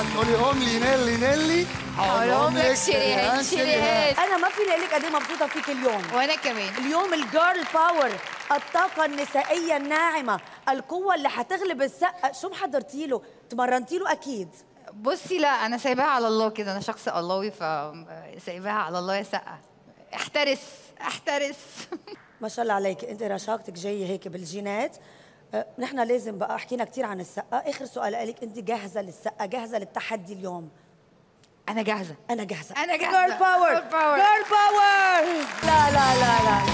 هتقولي ام لي نيلي نيلي هقولهم لك شريهان شريهان انا ما فيني اقول لك قد ايه مبسوطه فيك اليوم وانا كمان اليوم الجيرل باور الطاقة النسائية الناعمة القوة اللي هتغلب السقة شو محضرتي له؟ تمرنتي له أكيد بصي لا انا سايباها على الله كده انا شخص اللهوي فسايباها على الله يا سقه احترس احترس ما شاء الله عليك أنت رشاقتك جاية هيك بالجينات أه، نحن لازم بقى حكينا كثير عن السقة آخر سؤال لك أنت جاهزة للسقة جاهزة للتحدي اليوم انا جاهزه أنا جاهزة أنا جاهزة. جيرل باور Girl power. جيرل باور لا لا لا لا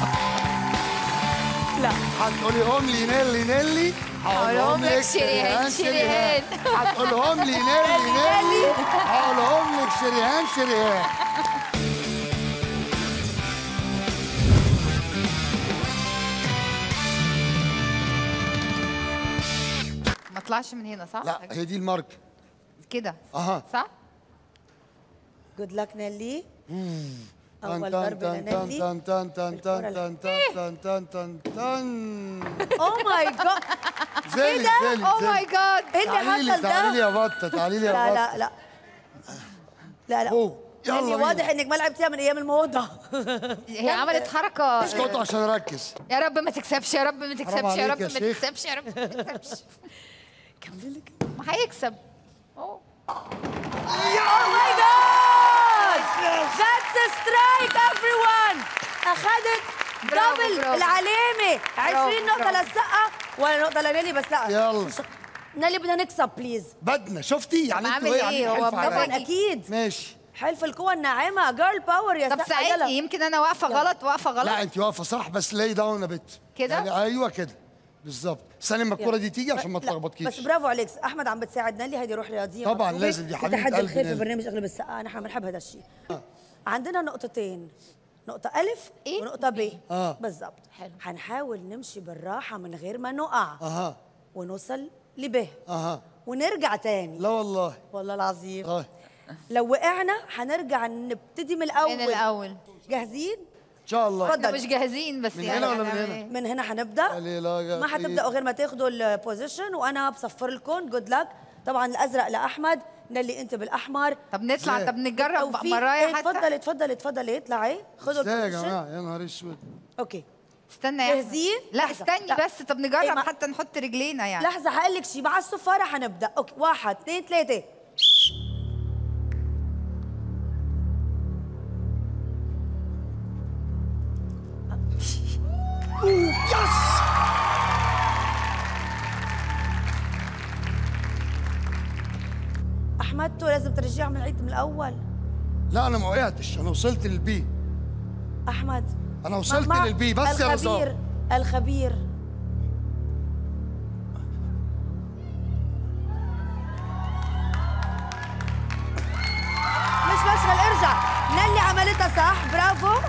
لا هتقولي ام لي نيلي نيلي هقولهم لك شريهان شريهان هتقولهم لي نيلي نيلي هقولهم لك شريهان شريهان ما طلعش من هنا صح لا هي دي الماركه كده أها. صح جود لك نيلي تن أول تن ضربة تن لنيلي تن تن تن تن تن تن تن تن تن أوه ماي جاد زيلي ده؟ زيلي او ماي جاد إيه اللي تعالي لي حصل تعالي لي ده؟ يا بطه تعالي لي يا لا بطه لا لا لا لا أوه، يلا يعني بينا. واضح انك ما لعبتيها من ايام الموضه هي عملت حركه اسكتوا عشان اركز يا رب ما تكسبش يا رب ما تكسبش يا عليك رب يا ما شيخ. تكسبش يا رب ما تكسبش كملي لك ما هيكسب أوه. اوه ماي جاد ذاتس سترايك ايفري ون اخذت برافو، دبل برافو. العلامه 20 نقطه برافو. للسقه ولا نقطه لنيلي بس لا يلا. نيلي بدنا نكسب بليز بدنا شفتي يعني طب انتوا أعمل إيه؟ يعني هو حلف عليا. طبعاً طبعا اكيد ماشي حلف القوى الناعمه جيرل باور يا طب سقه يلا ساعدني يمكن انا واقفه غلط واقفه غلط لا انت واقفه صح بس لاي داون يا بت كده؟ يعني ايوه كده بالظبط استني اما الكوره دي تيجي عشان ما لا، تلخبطكيش بس برافو عليك احمد عم بتساعد نيلي هيدي روح رياضيه طبعاً مطلوبة. لازم، دي في حبيبة تحدي قلبي الخير في نيلي. برنامج اغلب السقه نحن بنحب هذا الشيء عندنا نقطتين نقطة ألف إيه؟ ونقطة ب آه. بالضبط حلو. حنحاول نمشي بالراحة من غير ما نقع اها ونوصل لب اها ونرجع تاني لا والله والله العظيم طيب لو وقعنا حنرجع نبتدي من الأول من الاول جاهزين؟ ان شاء الله اتفضل. احنا مش جاهزين بس من يعني هنا ولا من هنعمل هنا؟ إيه؟ من هنا حنبدا علي لا يا ما أخي. حتبداوا غير ما تاخذوا البوزيشن وانا بصفر لكم جود لك طبعا الازرق لاحمد نلي انت بالاحمر طب نطلع إزاي؟ طب نجرب توفيق. مرايا إيه، حتى اتفضلي اتفضلي اتفضلي اطلعي خذوا ازاي يا البوزيشن جماعه يا نهار اسود اوكي استنى يا أحمد. جاهزين؟ لا لحظة. استني لا. بس طب إيه، نجرب ما- حتى نحط رجلينا يعني لحظه هقول لك شيء مع الصفاره حنبدا اوكي واحد اثنين ثلاثه يس احمد تو لازم ترجعها من العيد من الاول لا انا ما وقعتش انا وصلت للبي احمد أنا وصلت مع- مع للبي، بس يا الخبير رزاق. الخبير مش مشغل ارجع نلي عملتها صح برافو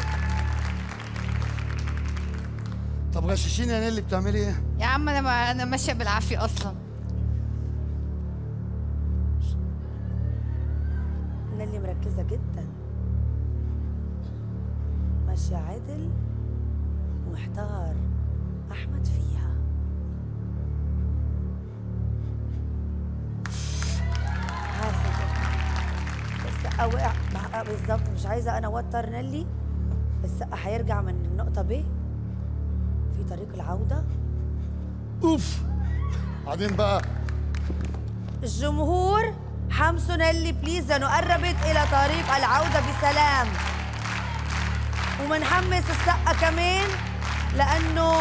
طب غششيني يا نيلي بتعملي ايه يا عم انا ما انا ماشيه بالعافيه اصلا نلي مركزة جدا ماشية عدل ومحتار أحمد فيها حاسة السقة وقع مع- بالظبط مش عايزة أنا أوتر نلي السقة هيرجع من النقطة ب في طريق العودة اوف بعدين بقى الجمهور حمسوا نيلي بليز لأنه قربت إلى طريق العودة بسلام ومنحمس السقة كمان لأنه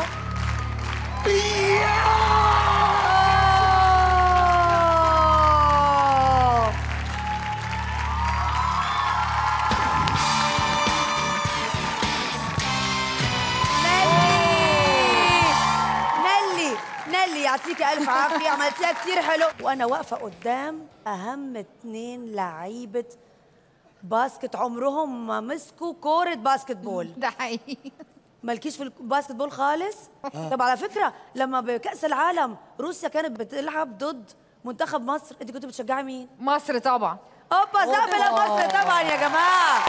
آه. نلي نلي نلي يعطيك الف عافيه عملتيها كثير حلو وانا واقفه قدام اهم اثنين لعيبه باسكت عمرهم ما مسكوا كوره باسكت بول ده حقيقي مالكيش في الباسكت بول خالص طب على فكره لما بكاس العالم روسيا كانت بتلعب ضد منتخب مصر انت كنت بتشجعي مين مصر طبعا اوبا سقف لمصر طبعا يا جماعه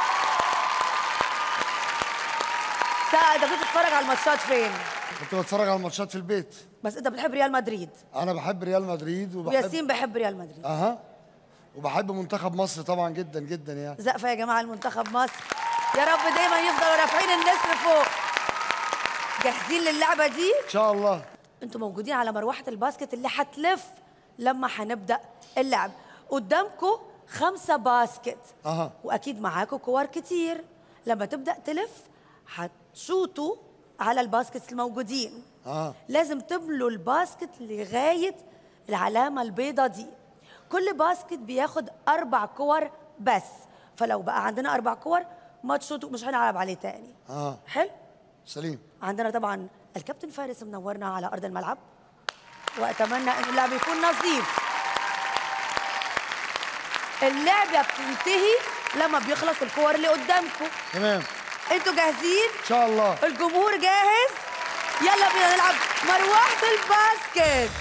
سقف انت كنت بتتفرج على الماتشات فين كنت بتفرج على الماتشات في البيت بس انت بتحب ريال مدريد انا بحب ريال مدريد وبحب وياسين بحب ريال مدريد اها وبحب منتخب مصر طبعا جدا جدا يعني زقفه يا جماعه المنتخب مصر يا رب دايما يفضلوا رافعين النسر فوق جاهزين للعبه دي ان شاء الله انتوا موجودين على مروحه الباسكت اللي هتلف لما هنبدا اللعب قدامكم خمسة باسكت أها. واكيد معاكم كور كتير لما تبدا تلف هتشوطوا على الباسكتس الموجودين اه لازم تملوا الباسكت لغايه العلامه البيضة دي كل باسكت بياخد اربع كور بس فلو بقى عندنا اربع كور ما تشوطوا مش هنلعب عليه تاني اه حلو سليم عندنا طبعا الكابتن فارس منورنا على ارض الملعب واتمنى ان اللعب يكون نظيف اللعبه بتنتهي لما بيخلص الكور اللي قدامكم تمام انتوا جاهزين ان شاء الله الجمهور جاهز يلا بينا نلعب مروحه الباسكت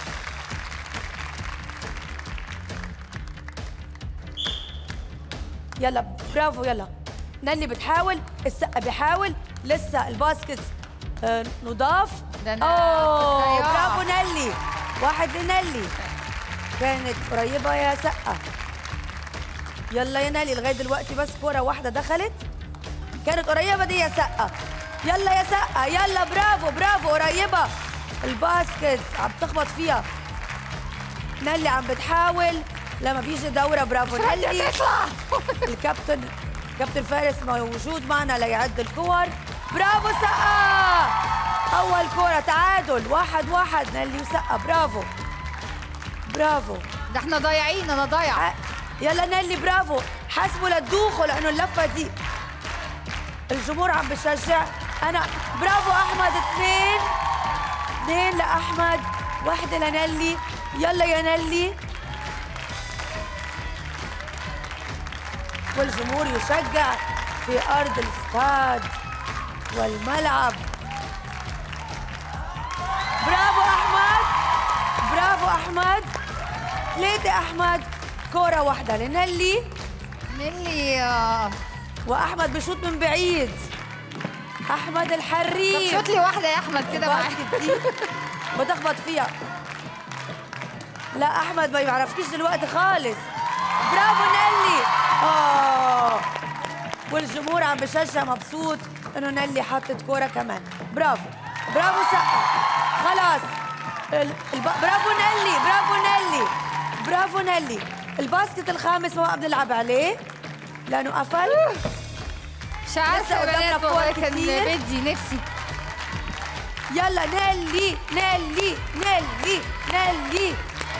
يلا برافو يلا نالي بتحاول السقا بيحاول لسه الباسكت آه، نضاف ده أنا اوه كنت ضياع. برافو نالي واحد لنالي كانت قريبه يا سقا يلا يا نالي لغايه دلوقتي بس كوره واحده دخلت كانت قريبه دي يا سقا يلا يا سقا يلا برافو برافو قريبه الباسكت عم تخبط فيها نالي عم بتحاول لما بيجي دوره برافو نالي تطلع الكابتن كابتن فارس موجود معنا ليعد الكور برافو سقا اول كوره تعادل واحد واحد نالي وسقا برافو برافو ده احنا ضايعين انا ضايعه ع- يلا نيلي برافو حاسبوا لتدوخوا لانه اللفه دي الجمهور عم بشجع انا برافو احمد اثنين اثنين لاحمد واحده لنيلي يلا يا نيلي والجمهور يشجع في ارض الاستاد والملعب برافو احمد برافو احمد ثلاثة أحمد كورة واحدة لنيلي نيلي آه، وأحمد بشوط من بعيد أحمد طب الحريف شوط لي واحده يا احمد كده معاك الباسكت دي بتخبط فيها لا أحمد ما يعرفكيش دلوقتي خالص برافو نيلي آه والجمهور عم بشجع مبسوط إنه نيلي حطت كورة كمان برافو برافو سقا خلاص ال... الب... برافو نيلي برافو نيلي برافو نيلي الباسكت الخامس ما بنلعب عليه لأنه قفل مش عارفه لسه يا قدامنا بنات والله كور كان كتير. بدي نفسي يلا نيلي نيلي نيلي نيلي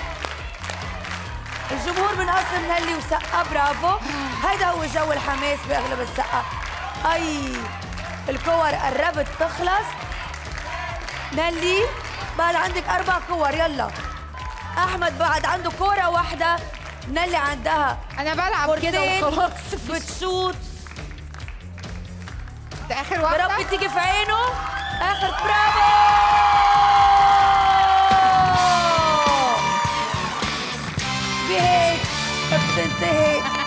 الجمهور بنقسم نيلي وسقا برافو هيدا هو جو الحماس باغلب السقا اي الكور قربت تخلص نيلي بعد عندك اربع كور يلا احمد بعد عنده كوره واحده نيلي عندها انا بلعب كده كورتين وخلاص بتشوط ده اخر يا واحده رب تيجي في عينه اخر برافو بهيك بتنتهي